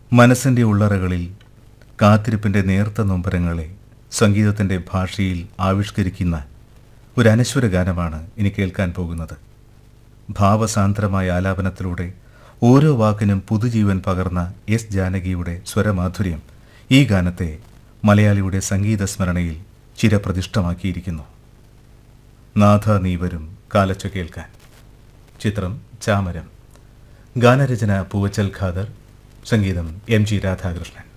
മനസ്സിൻ്റെ ഉള്ളറകളിൽ കാത്തിരിപ്പിൻ്റെ നേർത്ത നൊമ്പരങ്ങളെ സംഗീതത്തിൻ്റെ ഭാഷയിൽ ആവിഷ്കരിക്കുന്ന ഒരു അനശ്വര ഗാനമാണ് ഇനി കേൾക്കാൻ പോകുന്നത് ഭാവസാന്ദ്രമായ ആലാപനത്തിലൂടെ ഓരോ വാക്കിനും പുതുജീവൻ പകർന്ന എസ് ജാനകിയുടെ സ്വരമാധുര്യം ഈ ഗാനത്തെ മലയാളിയുടെ സംഗീത സ്മരണയിൽ ചിരപ്രതിഷ്ഠമാക്കിയിരിക്കുന്നു നാഥ നീ വരും കാലച്ച കേൾക്കാൻ ചിത്രം ചാമരം ഗാനരചന പൂവച്ചൽ ഖാദർ സംഗീതം എം ജി രാധാകൃഷ്ണൻ